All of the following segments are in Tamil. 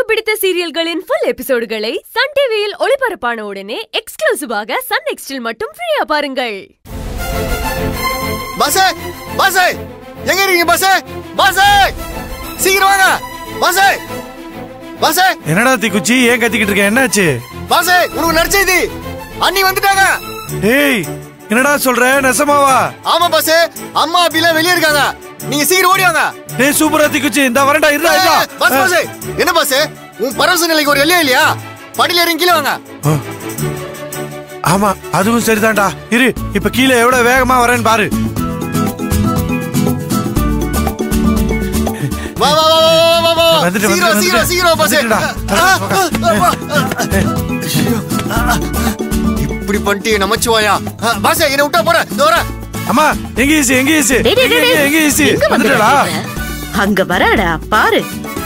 பிடித்த சீரியல்களின் ஃபுல் எபிசோடுகளை சன் டிவியில் ஒளிபரப்பான உடனே எக்ஸ்க்ளூசிவாக சன் நெக்ஸ்டில் மட்டும் ஃப்ரீயா பாருங்கள் பஸ் பஸ் எங்க இருக்கீங்க பஸ் பஸ் சீக்கிரம் வாங்க பஸ் பஸ் என்னடா தீக்குச்சி ஏன் கத்திக்கிட்டு இருக்க என்னாச்சு பஸ் உனக்கு நடிச்சது அண்ணி வந்துட்டாங்க ஏய் என்னடா சொல்ற நெசமாவா ஆமா பஸ் அம்மா அப்பிலாம் வெளியே இருக்காங்க நீங்க சீக்கிரம் ஓடி வாங்க டேய் சூப்பரா தீக்குச்சி இந்த வரண்டா இருடா இருடா பஸ் பஸ் என்ன பஸ் உன் பரவச நிலைக்கு ஒரு எல்லையா இல்லையா படியில இறங்கி கீழே வாங்க ஆ. ஆமா அதுவும் சரிதான்டா இரு இப்ப கீழே எவ்வளவு வேகமா வரேன்னு பாரு வா வா வா வா வா வா வந்துட்டு, சீக்கிரம் வந்துட்டு, சீக்கிரம் சீக்கிரம் பஸ் வந்துட்டுடா. இப்படி பண்ணிட்டு நமச்சிவாயா பாஸ் என்ன விட்டா போற இதோ வரேன் அம்மா எங்க ஈசி எங்க ஈசி டேய், டேய், டேய், எங்க- எங்க ஈசி எங்க வந்துட்டா வந்துடுற? அங்க வரடா பாரு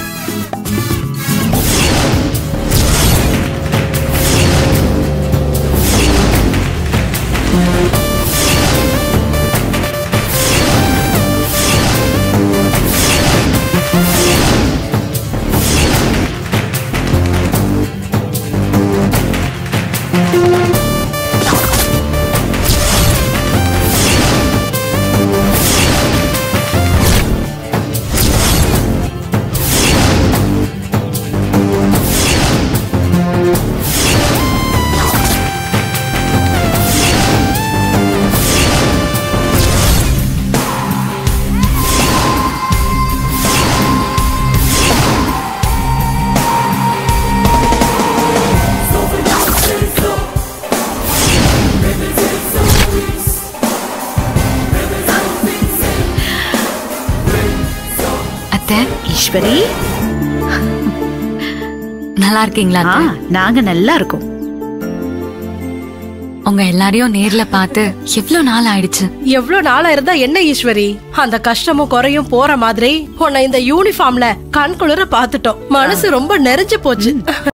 அத்தை ஈஸ்வரி நல்லா இருக்கீங்களா ஆ அத்தை? நாங்க நல்லா இருக்கோம் உங்க எல்லாரையும் நேர்ல பார்த்து எவ்வளவு நாள் ஆயிடுச்சு எவ்ளோ நாளா இருந்தா என்ன ஈஸ்வரி அந்த கஷ்டமும் குறையும் போற மாதிரி உன்னை இந்த யூனிஃபார்ம்ல கண் குளிர பாத்துட்டோம் மனசு ரொம்ப நெறிஞ்சு போச்சு